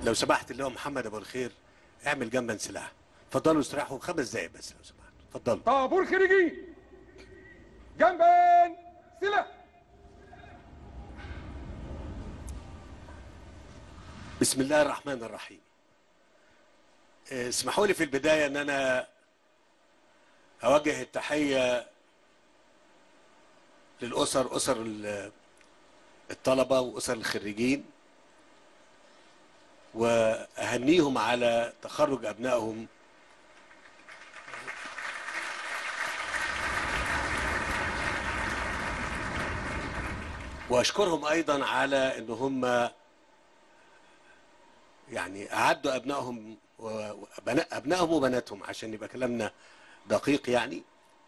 لو سمحت اللي هو محمد ابو الخير اعمل جنبا سلاح اتفضلوا استراحوا خمس دقايق بس لو سمحت اتفضلوا طابور خريجين جنبا سلاح بسم الله الرحمن الرحيم آه، اسمحوا لي في البداية ان انا اوجه التحية للأسر أسر ال- الطلبة وأسر الخريجين وأهنيهم على تخرج أبنائهم وأشكرهم أيضا على أن هم يعني أعدوا أبنائهم وبناء أبنائهم وبناتهم عشان يبقى كلامنا دقيق يعني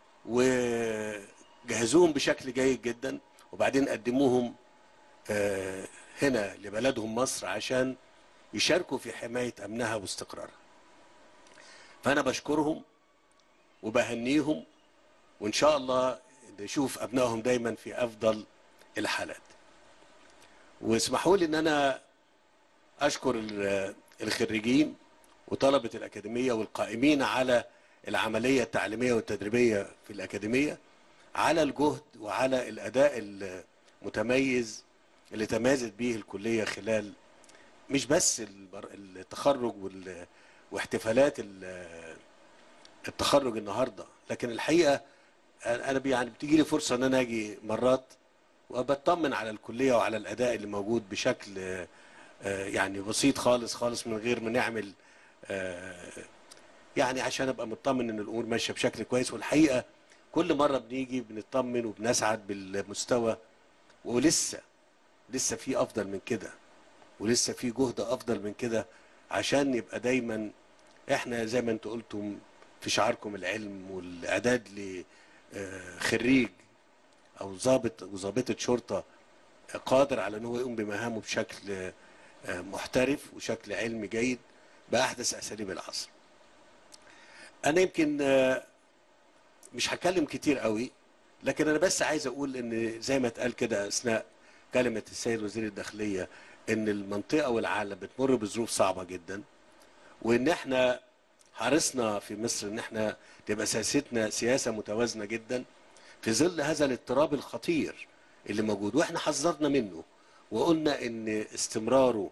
وجهزوهم بشكل جيد جدا وبعدين قدموهم آه، هنا لبلدهم مصر عشان يشاركوا في حماية أمنها واستقرارها فأنا بشكرهم وبهنيهم وإن شاء الله نشوف أبنائهم دايما في أفضل الحالات واسمحوا لي أن أنا أشكر ال- الخريجين وطلبة الأكاديمية والقائمين على العملية التعليمية والتدريبية في الأكاديمية على الجهد وعلى الأداء المتميز اللي تميزت به الكلية خلال مش بس البر- التخرج وال- واحتفالات ال- التخرج النهارده لكن الحقيقه انا بي- يعني بتيجي لي فرصه ان انا اجي مرات وبطمن على الكليه وعلى الاداء اللي موجود بشكل آه، آه، يعني بسيط خالص خالص من غير ما نعمل آه، يعني عشان ابقى مطمن ان الامور ماشيه بشكل كويس والحقيقه كل مره بنيجي بنطمن وبنسعد بالمستوى ولسه لسه في افضل من كده ولسه في جهد افضل من كده عشان يبقى دايما احنا زي ما انتوا قلتم في شعاركم العلم والاعداد لخريج او ضابط وظابطه شرطه قادر على ان هو يقوم بمهامه بشكل آه، محترف وشكل علمي جيد باحدث اساليب العصر. انا يمكن آه، مش هتكلم كتير قوي لكن انا بس عايز اقول ان زي ما اتقال كده اثناء كلمه السيد وزير الداخليه ان المنطقه والعالم بتمر بظروف صعبه جدا وان احنا حرصنا في مصر ان احنا تبقى سياستنا سياسه متوازنه جدا في ظل هذا الاضطراب الخطير اللي موجود واحنا حذرنا منه وقلنا ان استمراره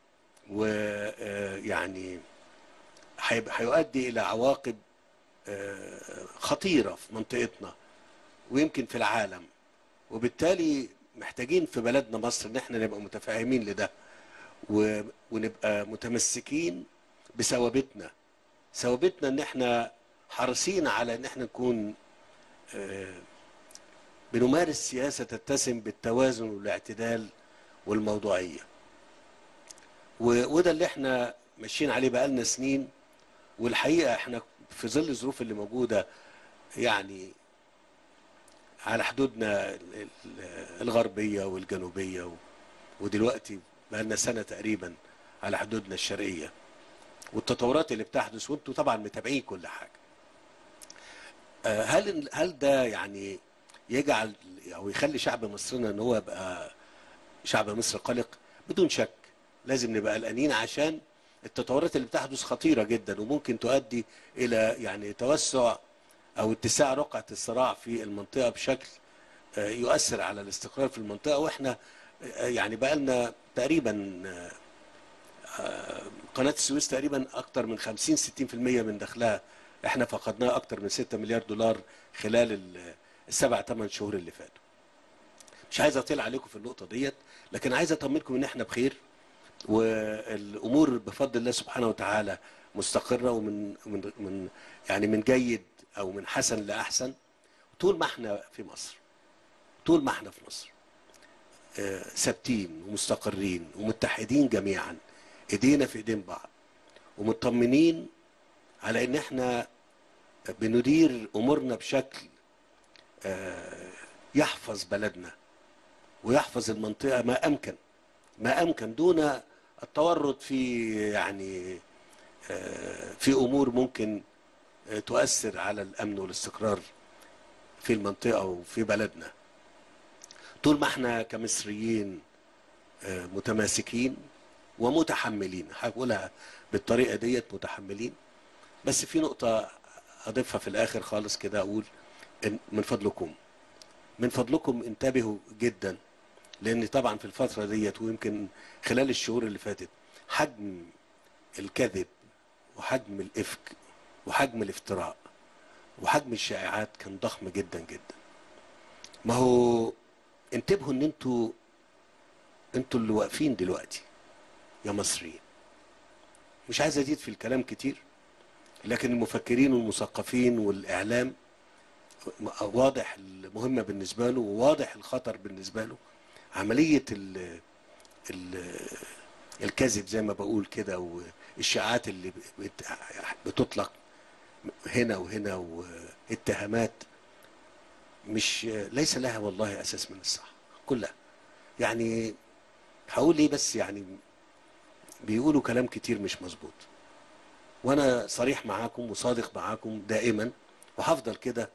ويعني هيؤدي الى عواقب آه، خطيره في منطقتنا ويمكن في العالم وبالتالي محتاجين في بلدنا مصر ان احنا نبقى متفاهمين لده و- ونبقى متمسكين بثوابتنا ثوابتنا ان احنا حريصين على ان احنا نكون آه، بنمارس سياسة تتسم بالتوازن والاعتدال والموضوعية و- وده اللي احنا ماشيين عليه بقالنا سنين والحقيقة احنا في ظل الظروف اللي موجودة يعني على حدودنا ال- ال- الغربية والجنوبية و- ودلوقتي بقالنا سنة تقريبا على حدودنا الشرقية والتطورات اللي بتحدث وانتوا طبعا متابعين كل حاجة آه، هل هل ده يعني يجعل او يخلي شعب مصرنا ان هو يبقى شعب مصر قلق بدون شك لازم نبقى قلقانين عشان التطورات اللي بتحدث خطيرة جدا وممكن تؤدي الى يعني توسع او اتساع رقعة الصراع في المنطقة بشكل آه، يؤثر على الاستقرار في المنطقة واحنا آه، يعني بقالنا تقريبا آه، آه، قناة السويس تقريبا اكتر من 50 60% من دخلها احنا فقدناه اكتر من 6 مليار دولار خلال ال- السبع ثمان شهور اللي فاتوا مش عايز اطيل عليكم في النقطة ديت لكن عايز اطمنكم ان احنا بخير والامور بفضل الله سبحانه وتعالى مستقرة ومن من من يعني من جيد او من حسن لاحسن طول ما احنا في مصر طول ما احنا في مصر آه، ثابتين ومستقرين ومتحدين جميعا ايدينا في ايدين بعض ومطمنين على ان احنا بندير امورنا بشكل آه، يحفظ بلدنا ويحفظ المنطقه ما امكن ما امكن دون التورط في يعني آه، في امور ممكن آه، تؤثر على الامن والاستقرار في المنطقه وفي بلدنا طول ما احنا كمصريين آه، متماسكين ومتحملين هقولها بالطريقه ديت متحملين بس في نقطه اضيفها في الاخر خالص كده اقول إن من فضلكم من فضلكم انتبهوا جدا لان طبعا في الفتره ديت ويمكن خلال الشهور اللي فاتت حجم الكذب وحجم الافك وحجم الافتراء وحجم الشائعات كان ضخم جدا جدا ما هو انتبهوا ان انتوا انتوا اللي واقفين دلوقتي يا مصريين مش عايز ازيد في الكلام كتير لكن المفكرين والمثقفين والاعلام واضح المهمه بالنسبه له وواضح الخطر بالنسبه له عمليه ال ال الكذب زي ما بقول كده والشائعات اللي بت- بتطلق هنا وهنا واتهامات مش ليس لها والله اساس من الصح كلها يعني هقول ايه بس يعني بيقولوا كلام كتير مش مظبوط وانا صريح معاكم وصادق معاكم دائما وهفضل كده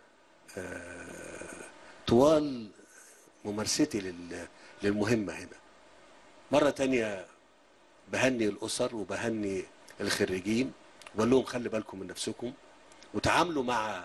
آه، طوال ممارستي لل- للمهمة هنا مرة تانية بهني الأسر وبهني الخريجين وبقول لهم خلي بالكم من نفسكم وتعاملوا مع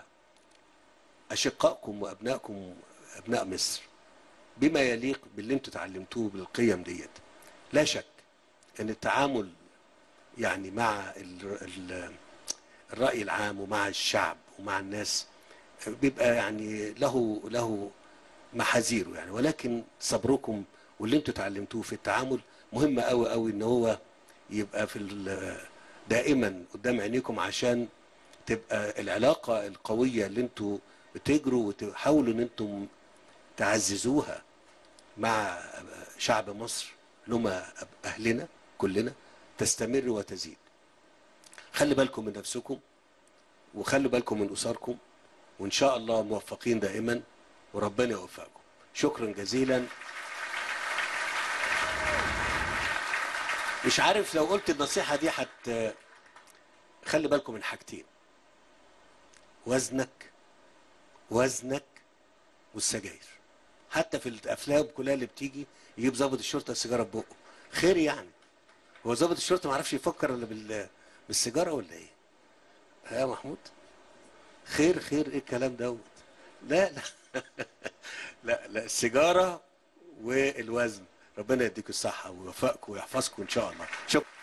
أشقائكم وأبنائكم أبناء مصر بما يليق باللي انتوا اتعلمتوه بالقيم ديت لا شك ان التعامل يعني مع ال ال الرأي العام ومع الشعب ومع الناس بيبقى يعني له له محاذيره يعني ولكن صبركم واللي انتوا اتعلمتوه في التعامل مهم قوي قوي ان هو يبقى في ال- دائما قدام عينيكم عشان تبقى العلاقة القوية اللي انتوا بتجروا وتحاولوا ان انتم تعززوها مع شعب مصر اللي هم اهلنا كلنا تستمر وتزيد خلي بالكم من نفسكم وخلي بالكم من اسركم وان شاء الله موفقين دائما وربنا يوفقكم شكرا جزيلا مش عارف لو قلت النصيحة دي حت خلي بالكم من حاجتين وزنك وزنك والسجاير حتى في الافلام كلها اللي بتيجي يجيب ضابط الشرطه السيجاره في بقه خير يعني هو ضابط الشرطه ما عرفش يفكر الا بال بالسيجاره ولا ايه؟ ها يا محمود؟ خير خير ايه الكلام دوت؟ لا لا لا لا السيجاره والوزن ربنا يديكم الصحه ويوفقكم ويحفظكم ان شاء الله شكرا